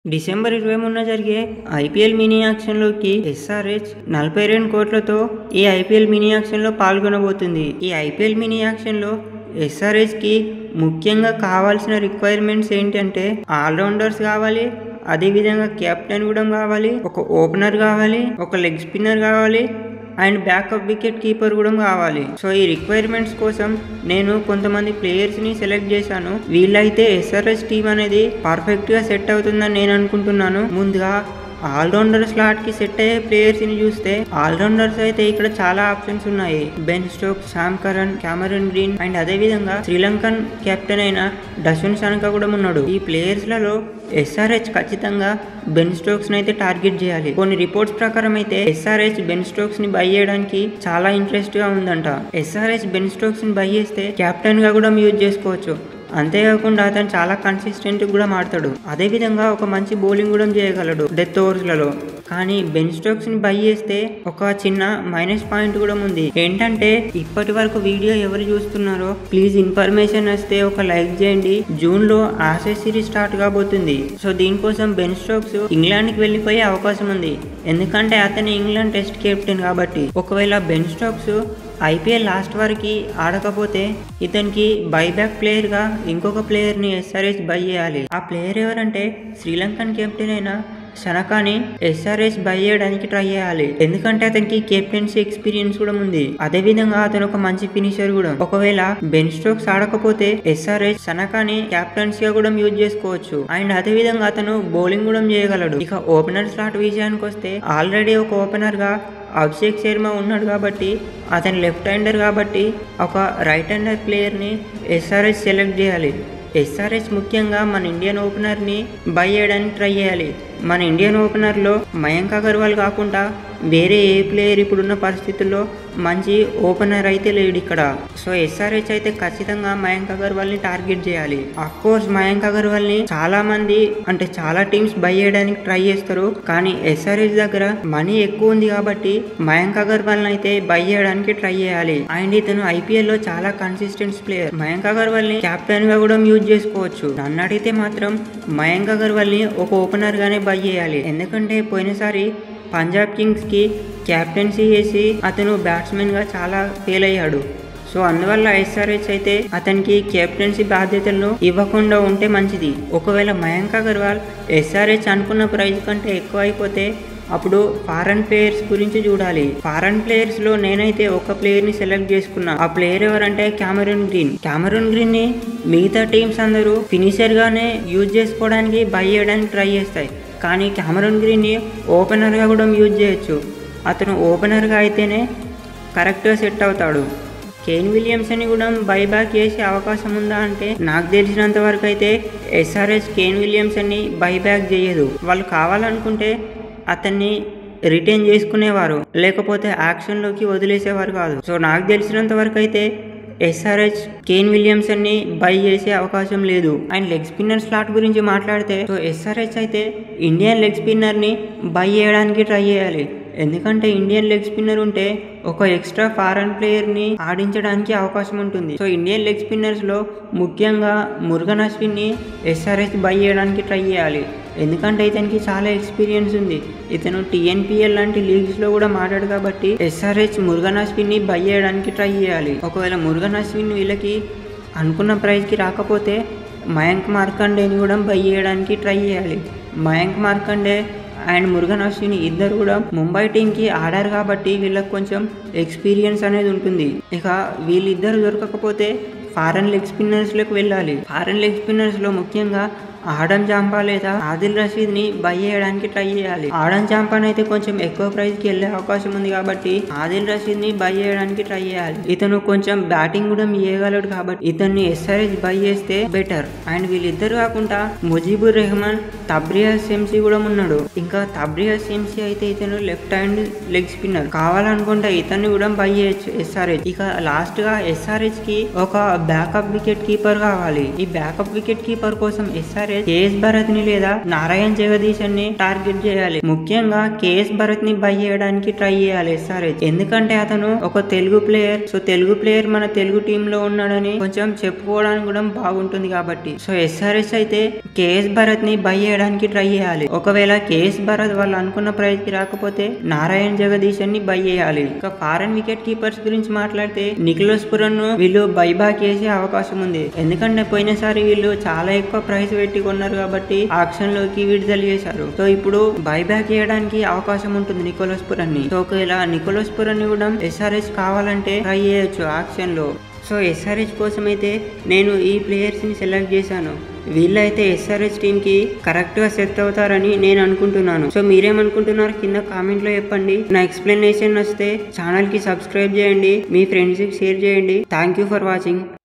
December ఇరవై మూడున జరిగే ఐపీఎల్ మినీ యాక్షన్లోకి ఎస్ఆర్హెచ్ నలభై రెండు కోట్లతో ఈ ఐపీఎల్ మినీ యాక్షన్లో పాల్గొనబోతుంది ఈ ఐపీఎల్ మినీ యాక్షన్లో ఎస్ఆర్హెచ్కి ముఖ్యంగా కావాల్సిన రిక్వైర్మెంట్స్ ఏంటంటే ఆల్రౌండర్స్ కావాలి అదేవిధంగా కెప్టెన్ కూడా కావాలి ఒక ఓపెనర్ కావాలి ఒక లెగ్ స్పిన్నర్ కావాలి అండ్ బ్యాకప్ వికెట్ కీపర్ కూడా కావాలి సో ఈ రిక్వైర్మెంట్స్ కోసం నేను కొంతమంది ప్లేయర్స్ ని సెలెక్ట్ చేశాను వీళ్ళైతే ఎస్ఆర్ఎస్ టీమ్ అనేది పర్ఫెక్ట్ గా సెట్ అవుతుందని నేను అనుకుంటున్నాను ముందుగా ఆల్రౌండర్ స్లాట్ కి సెట్ అయ్యే ప్లేయర్స్ ని చూస్తే ఆల్రౌండర్స్ అయితే ఇక్కడ చాలా ఆప్షన్స్ ఉన్నాయి Ben Stoke Sam Curran Cameron Green and అదే విధంగా శ్రీలంకన్ కెప్టెన్ అయిన డస్విన్ సనక కూడా ఉన్నాడు ఈ ప్లేయర్స్ లలో ఎస్ఆర్హెచ్ ఖచ్చితంగా బెన్ స్టోక్స్ ని అయితే టార్గెట్ చేయాలి కొన్ని రిపోర్ట్స్ ప్రకారం అయితే ఎస్ఆర్హెచ్ బెన్ స్టోక్స్ ని బై చేయడానికి చాలా ఇంట్రెస్ట్ గా ఉందంట ఎస్ఆర్హెచ్ బెన్ స్టోక్స్ ని బై చేస్తే కెప్టెన్ గా కూడా యూజ్ చేసుకోవచ్చు అంతేకాకుండా అతను చాలా కన్సిస్టెంట్ కూడా మాడతాడు అదే విధంగా ఒక మంచి బౌలింగ్ కూడా చేయగలడు డెత్ ఓవర్స్లలో కానీ బెన్ స్టోక్స్ ని బై చేస్తే ఒక చిన్న మైనస్ పాయింట్ కూడా ఉంది ఏంటంటే ఇప్పటి వరకు వీడియో ఎవరు చూస్తున్నారో ప్లీజ్ ఇన్ఫర్మేషన్ వస్తే ఒక లైక్ చేయండి జూన్ లో ఆసెస్ సిరీస్ స్టార్ట్ కాబోతుంది సో దీనికోసం బెన్ స్టోక్స్ ఇంగ్లాండ్ కి వెళ్ళిపోయే అవకాశం ఉంది ఎందుకంటే అతను ఇంగ్లాండ్ టెస్ట్ కెప్టెన్ కాబట్టి ఒకవేళ బెన్ స్టోక్స్ ఐపీఎల్ లాస్ట్ వరకు ఆడకపోతే ఇతనికి బైబ్యాక్ ప్లేయర్గా ఇంకొక ప్లేయర్ని ఎస్ఆర్హెచ్ బై చేయాలి ఆ ప్లేయర్ ఎవరంటే శ్రీలంకన్ కెప్టెన్ అయిన శనకాని ఎస్ఆర్హెచ్ బై చేయడానికి ట్రై చేయాలి ఎందుకంటే అతనికి కెప్టెన్సీ ఎక్స్పీరియన్స్ కూడా ఉంది అదే విధంగా అతను ఒక మంచి ఫినిషర్ కూడా ఒకవేళ బెన్ స్టోక్స్ ఆడకపోతే ఎస్ఆర్హెచ్ శనకాని కెప్టెన్సీ గా కూడా యూజ్ చేసుకోవచ్చు అండ్ అదే విధంగా అతను బౌలింగ్ కూడా చేయగలడు ఇక ఓపెనర్ స్లాట్ విషయానికి వస్తే ఆల్రెడీ ఒక ఓపెనర్ గా అభిషేక్ శర్మ ఉన్నాడు కాబట్టి అతను లెఫ్ట్ హ్యాండర్ కాబట్టి ఒక రైట్ హ్యాండర్ ప్లేయర్ని ఎస్ఆర్హెచ్ సెలెక్ట్ చేయాలి ఎస్ఆర్హెచ్ ముఖ్యంగా మన ఇండియన్ ఓపెనర్ని బై చేయడానికి ట్రై చేయాలి మన ఇండియన్ ఓపెనర్లో మయాంక్ అగర్వాల్ కాకుండా వేరే ఏ ప్లేయర్ ఇప్పుడున్న పరిస్థితుల్లో మంచి ఓపెనర్ అయితే లేడు ఇక్కడ సో ఎస్ఆర్హెచ్ అయితే ఖచ్చితంగా మయాంక్ అగర్వాల్ ని టార్గెట్ చేయాలి అఫ్ కోర్స్ మయాంక్ అగర్వాల్ ని చాలా మంది అంటే చాలా టీమ్స్ బై చేయడానికి ట్రై చేస్తారు కానీ ఎస్ఆర్హెచ్ దగ్గర మనీ ఎక్కువ ఉంది కాబట్టి మయాంక్ అగర్వాల్ అయితే బై చేయడానికి ట్రై చేయాలి అండ్ ఇతను ఐపీఎల్ లో చాలా కన్సిస్టెంట్ ప్లేయర్ మయాంక్ అగర్వాల్ ని కెప్టెన్ గా కూడా యూజ్ చేసుకోవచ్చు నన్ను అడిగితే మాత్రం మయాంక్ అగర్వాల్ ని ఒక ఓపెనర్ గానే బై చేయాలి ఎందుకంటే పోయినసారి పంజాబ్ కింగ్స్కి క్యాప్టెన్సీ చేసి అతను బ్యాట్స్మెన్గా చాలా ఫెయిల్ అయ్యాడు సో అందువల్ల ఎస్ఆర్హెచ్ అయితే అతనికి కెప్టెన్సీ బాధ్యతలను ఇవ్వకుండా ఉంటే మంచిది ఒకవేళ మయాంక్ అగర్వాల్ ఎస్ఆర్హెచ్ అనుకున్న ప్రైజ్ కంటే ఎక్కువ అయిపోతే అప్పుడు ఫారెన్ ప్లేయర్స్ గురించి చూడాలి ఫారెన్ ప్లేయర్స్ లో నేనైతే ఒక ప్లేయర్ ని సెలెక్ట్ చేసుకున్నా ఆ ప్లేయర్ ఎవరంటే కెమెరూన్ గ్రీన్ కెమెరూన్ గ్రీన్ ని మిగతా టీమ్స్ అందరూ ఫినిషర్ గానే యూజ్ చేసుకోవడానికి బై చేయడానికి ట్రై చేస్తాయి కానీ కెమెరూన్ గ్రీన్ని ఓపెనర్గా కూడా యూజ్ చేయొచ్చు అతను ఓపెనర్గా అయితేనే కరెక్ట్గా సెట్ అవుతాడు కేన్ విలియమ్స్ని కూడా బైబ్యాక్ చేసే అవకాశం ఉందా అంటే నాకు తెలిసినంత వరకు అయితే ఎస్ఆర్ఎస్ కేన్ విలియమ్స్ని బైబ్యాక్ చేయదు వాళ్ళు కావాలనుకుంటే అతన్ని రిటైన్ చేసుకునేవారు లేకపోతే యాక్షన్లోకి వదిలేసేవారు కాదు సో నాకు తెలిసినంత వరకు అయితే ఎస్ఆర్హెచ్ కేన్ విలియమ్సన్ ని బై చేసే అవకాశం లేదు అండ్ లెగ్ స్పిన్నర్ స్లాట్ గురించి మాట్లాడితే సో ఎస్ఆర్హెచ్ అయితే ఇండియన్ లెగ్ స్పిన్నర్ ని బై చేయడానికి ట్రై చేయాలి ఎందుకంటే ఇండియన్ లెగ్ స్పిన్నర్ ఉంటే ఒక ఎక్స్ట్రా ఫారెన్ ప్లేయర్ ని ఆడించడానికి అవకాశం ఉంటుంది సో ఇండియన్ లెగ్ స్పిన్నర్స్ లో ముఖ్యంగా మురుగన్ అశ్విన్ ని ఎస్ఆర్హెచ్ బై చేయడానికి ట్రై చేయాలి ఎందుకంటే ఇతనికి చాలా ఎక్స్పీరియన్స్ ఉంది ఇతను టీఎన్పిఎల్ లాంటి లీగ్స్ లో కూడా మాట్లాడు కాబట్టి ఎస్ఆర్హెచ్ మురుగన్ అశ్విన్ ని బై చేయడానికి ట్రై చేయాలి ఒకవేళ మురుగన్ అశ్విన్ వీళ్ళకి అనుకున్న ప్రైజ్ కి రాకపోతే మయాంక్ మార్కండేని కూడా బై చేయడానికి ట్రై చేయాలి మయాంక్ మార్కండే అండ్ మురుగన్ అశ్విని ఇద్దరు కూడా ముంబై టీంకి ఆడారు కాబట్టి వీళ్ళకి కొంచెం ఎక్స్పీరియన్స్ అనేది ఉంటుంది ఇక వీళ్ళిద్దరు దొరకకపోతే ఫారెన్ లెగ్ స్పిన్నర్స్లోకి వెళ్ళాలి ఫారెన్ లెగ్ స్పిన్నర్స్లో ముఖ్యంగా ఆడమ్ జాంపా లేదా ఆదిల్ రషీద్ ని బై చేయడానికి ట్రై చేయాలి ఆడమ్ జాంపాన్ అయితే కొంచెం ఎక్కువ ప్రైస్ కి వెళ్ళే అవకాశం ఉంది కాబట్టి ఆదిల్ రషీద్ ని బై చేయడానికి ట్రై చేయాలి ఇతను కొంచెం బ్యాటింగ్ కూడా చేయగలడు కాబట్టి ఇతన్ని ఎస్ఆర్ఎస్ బై చేస్తే బెటర్ అండ్ వీళ్ళిద్దరు కాకుండా ముజీబుర్ రెహమాన్ తబ్రియా సెమ్సీ కూడా ఉన్నాడు ఇంకా తబ్రియా సెమ్సీ అయితే ఇతను లెఫ్ట్ హ్యాండ్ లెగ్ స్పిన్నర్ కావాలనుకుంటే ఇతన్ని కూడా బై చేయొచ్చు ఎస్ఆర్హెచ్ ఇక లాస్ట్ గా ఎస్ఆర్హెచ్ కి ఒక బ్యాకప్ వికెట్ కీపర్ కావాలి ఈ బ్యాకప్ వికెట్ కీపర్ కోసం ఎస్ఆర్హెచ్ ఎస్ఆర్ఎస్ కేఎస్ భరత్ ని లేదా నారాయణ్ జగదీశన్ ని టార్గెట్ చేయాలి ముఖ్యంగా కేఎస్ భరత్ ని బై చేయడానికి ట్రై చేయాలి ఎస్ఆర్హెచ్ ఎందుకంటే అతను ఒక Telugu player so Telugu player మన తెలుగు టీమ్ లో ఉన్నాడని కొంచెం చెప్పుకోవడానికి కూడా బాగుంటుంది కాబట్టి సో ఎస్ఆర్హెచ్ అయితే కేఎస్ భరత్ ని బై చేయడానికి ట్రై చేయాలి ఒకవేళ కేఎస్ భరత్ వాళ్ళు అనుకున్న ప్రైజ్ కి రాకపోతే నారాయణ్ జగదీశన్ ని బై చేయాలి ఇక ఫారెన్ వికెట్ కీపర్స్ గురించి మాట్లాడితే నిఖిలోస్ పురన్ ను వీళ్ళు బైబాక్ చేసే అవకాశం ఉంది ఎందుకంటే పోయినసారి వీళ్ళు చాలా ఎక్కువ ప్రైస్ పెట్టి కొన్నారు కాబట్టి ఆక్షన్ లోకి విడుదల చేశారు సో ఇప్పుడు బైబ్యాక్ చేయడానికి అవకాశం ఉంటుంది నికోలస్ పురన్ ని సో ఒకవేళ నికోలస్ పురన్ ని కూడా ఎస్ఆర్హెచ్ కావాలంటే ట్రై చేయొచ్చు ఆక్షన్ లో సో ఎస్ఆర్హెచ్ కోసం అయితే నేను ఈ ప్లేయర్స్ ని సెలెక్ట్ చేశాను వీళ్ళైతే ఎస్ఆర్హెచ్ టీమ్ కి కరెక్ట్ గా సెట్ అవుతారని నేను అనుకుంటున్నాను సో మీరేమనుకుంటున్నారు కింద కామెంట్ లో చెప్పండి నా ఎక్స్ప్లెనేషన్ వస్తే ఛానల్ కి సబ్స్క్రైబ్ చేయండి మీ ఫ్రెండ్స్ కి షేర్ చేయండి థ్యాంక్ యూ ఫర్ వాచింగ్